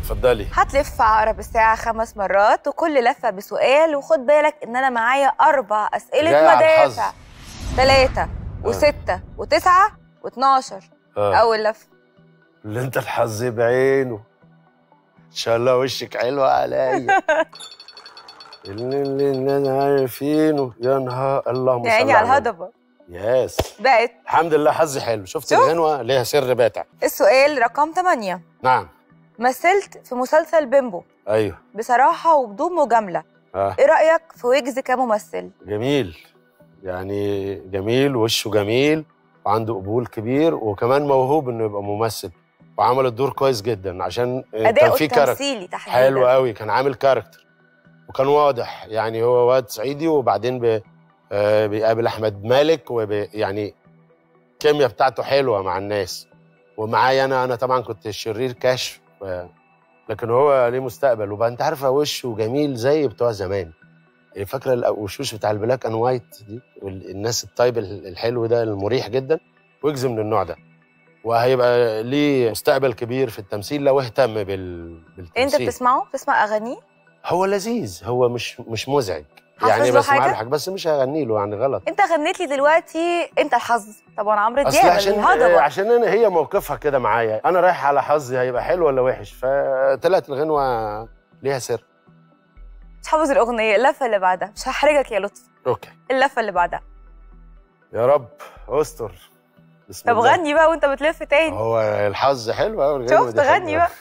اتفضلي هتلف عقرب الساعة خمس مرات وكل لفة بسؤال وخد بالك إن أنا معايا أربع أسئلة جاي على الحظ. مدافع ثلاثة وستة وتسعة واتناشر آه. أول لفة اللي انت الحظ بعينه ان شاء الله وشك حلو عليا اللي, اللي الناس عارفينه يا نهار اللهم صل يا عيني على النبي. الهضبة يس بقت الحمد لله حظي حلو شفت شوف. الغنوه ليها سر باتع السؤال رقم 8 نعم مثلت في مسلسل بيمبو ايوه بصراحة وبدون مجاملة اه إيه رأيك في ويجز كممثل؟ جميل يعني جميل وشه جميل وعنده قبول كبير وكمان موهوب انه يبقى ممثل وعمل الدور كويس جدا عشان كان أداؤه في كاركتر التمثيلي تحديدا حلو قوي كان عامل كاركتر وكان واضح يعني هو واد صعيدي وبعدين بي آه بيقابل احمد مالك وبي يعني الكيمياء بتاعته حلوه مع الناس ومعايا انا انا طبعا كنت الشرير كشف و... لكن هو ليه مستقبل وبقى انت عارفه وشه جميل زي بتوع زمان يعني فاكره الوشوش بتاع البلاك اند وايت دي والناس الطيب الحلو ده المريح جدا ويجز من النوع ده وهيبقى ليه مستقبل كبير في التمثيل لو اهتم بال... بالتمثيل أنت بتسمعه؟ بتسمع أغانيه؟ هو لذيذ هو مش مش مزعج حافظ يعني له بسمع له حاجة؟ حاجه بس مش هغني له يعني غلط أنت غنيت لي دلوقتي أنت الحظ طبعا عمرو اصل دياب عشان الهضبة عشان انا هي موقفها كده معايا انا رايح على حظي هيبقى حلو ولا وحش فطلعت الغنوه ليها سر مش حافظ الأغنية اللفة اللي بعدها مش هحرجك يا لطفي اوكي اللفة اللي بعدها يا رب استر بسم طب الله. غني بقى وأنت بتلف تاني هو الحظ حلو قوي الغنوة شفت دي حلوة. غني بقى.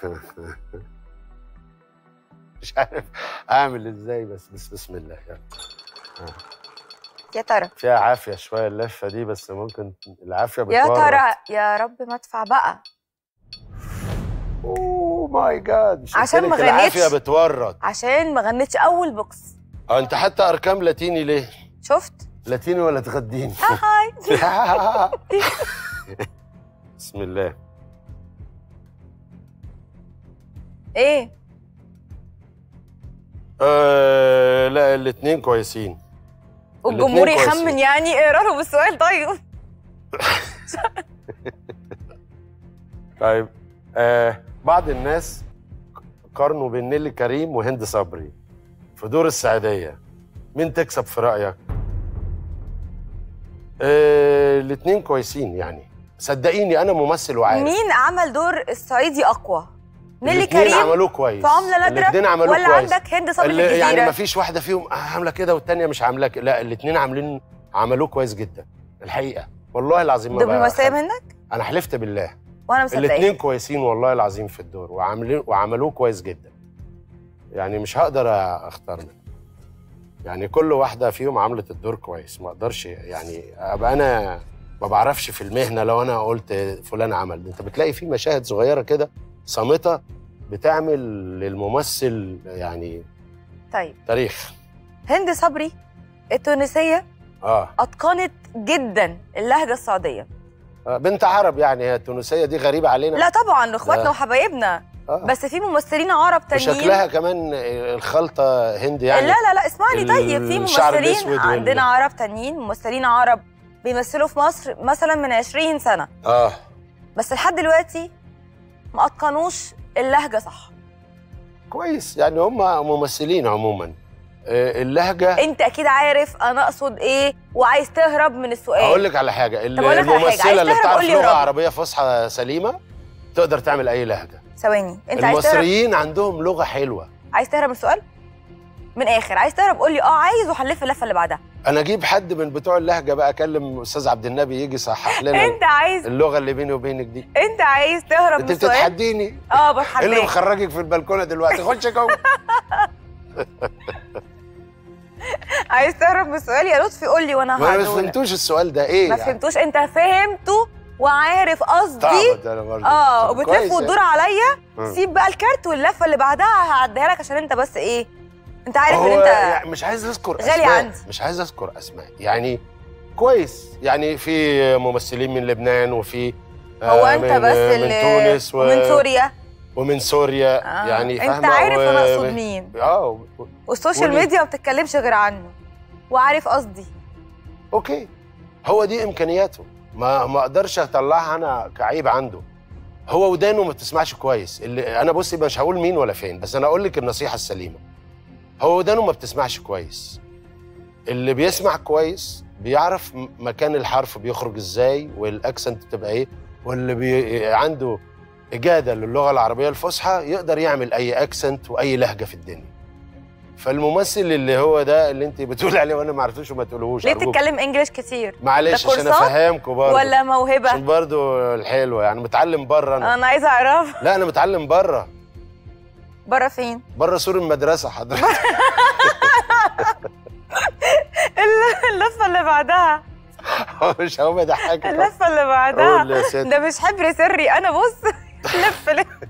مش عارف اعمل ازاي بس بس بسم الله يعني. يا ترى فيها عافيه شويه اللفه دي بس ممكن العافيه يا بتورط ترى يا رب ما ادفع بقى اوه ماي جاد مش عشان قلت ما لك غنيتش. العافيه بتورط عشان ما غنيتش اول بوكس اه انت حتى ارقام لاتيني ليه؟ شفت لاتيني ولا تغديني؟ هاي بسم الله ايه آه لا الاثنين كويسين والجمهور الاتنين يخمن كويسين. يعني اقرا له بالسؤال طيب طيب آه بعض الناس قارنوا بين نيلي كريم وهند صبري في دور السعديه مين تكسب في رايك؟ آه الاثنين كويسين يعني صدقيني انا ممثل وعارف مين عمل دور الصعيدي اقوى نيلي الاتنين كريم عملوه كويس في عمله نادره الاثنين عملوه ولا كويس عندك هند صبري اللي- الجزيره يعني ما فيش واحده فيهم عامله كده والتانيه مش عامله كده لا الاثنين عاملين عملوه كويس جدا الحقيقه والله العظيم ما دبلوماسيه بخ- منك انا حلفت بالله وانا مصدقه الاثنين كويسين والله العظيم في الدور وعاملين وعملوه كويس جدا يعني مش هقدر اختار منهم يعني كل واحده فيهم عملت الدور كويس ما اقدرش يعني ابقى انا ما بعرفش في المهنه لو انا قلت فلان عمل انت بتلاقي في مشاهد صغيره كده صامته بتعمل للممثل يعني طيب تاريخ هند صبري التونسيه اه اتقنت جدا اللهجه السعوديه آه، بنت عرب يعني هي التونسيه دي غريبه علينا لا طبعا اخواتنا لا. وحبايبنا آه. بس في ممثلين عرب تانيين وشكلها كمان الخلطه هندي يعني لا لا لا اسمعني طيب في الشعر ممثلين الأسود وال- عندنا عرب تانيين ممثلين عرب بيمثلوا في مصر مثلا من 20 سنه اه بس لحد دلوقتي ما اتقنوش اللهجه صح كويس يعني هم ممثلين عموما آه، اللهجه انت اكيد عارف انا اقصد ايه وعايز تهرب من السؤال اقول لك على حاجه طب أقول لك على حاجة، الممثله عايز اللي تهرب بتعرف قول لي لغه هرب. عربيه فصحى سليمه تقدر تعمل اي لهجه ثواني انت عايز تهرب المصريين عندهم لغه حلوه عايز تهرب من السؤال من اخر عايز تهرب قول لي اه عايز وهنلف اللفه اللي بعدها انا اجيب حد من بتوع اللهجه بقى اكلم استاذ عبد النبي يجي يصحح لنا انت عايز اللغه اللي بيني وبينك دي انت عايز تهرب انت من السؤال بتتحديني اه ايه اللي بتحداك مخرجك في البلكونه دلوقتي خش جوه عايز تهرب من السؤال يا لطفي قول لي وانا ما هعدهولك فهمتوش السؤال ده ايه ما يعني؟ فهمتوش انت فهمته وعارف قصدي تعبت انا برضه اه طب وبتلف كويس وتدور يعني. عليا مم. سيب بقى الكارت واللفه اللي بعدها هعديها لك عشان انت بس ايه انت عارف ان هو انت يعني مش عايز اذكر غالي اسماء عندي. مش عايز اذكر اسماء يعني كويس يعني في ممثلين من لبنان وفي هو آه، انت من بس من اللي تونس و... ومن سوريا ومن سوريا آه. يعني انت فاهمه عارف و- انا اقصد مين اه و- والسوشيال قولي. ميديا ما بتتكلمش غير عنه وعارف قصدي اوكي هو دي امكانياته ما ما اقدرش اطلعها انا كعيب عنده هو ودانه ما بتسمعش كويس اللي انا بصي مش هقول مين ولا فين بس انا اقول لك النصيحه السليمه هو ودانه ما بتسمعش كويس اللي بيسمع كويس بيعرف م- مكان الحرف بيخرج ازاي والاكسنت بتبقى ايه واللي بي... عنده اجاده للغه العربيه الفصحى يقدر يعمل اي اكسنت واي لهجه في الدنيا فالممثل اللي هو ده اللي انت بتقول عليه وانا ما عرفتوش وما تقولهوش ليه أرجوك. بتتكلم انجلش كتير معلش ده عشان كورسات افهمكم برضه ولا موهبه عشان برضه الحلوه يعني متعلم بره انا انا عايزه اعرف لا انا متعلم بره بره فين بره سور المدرسه حضرتك اللفه اللي بعدها مش هو بضحكك اللفه اللي بعدها قول يا ست ده مش حبر سري انا بص لف لف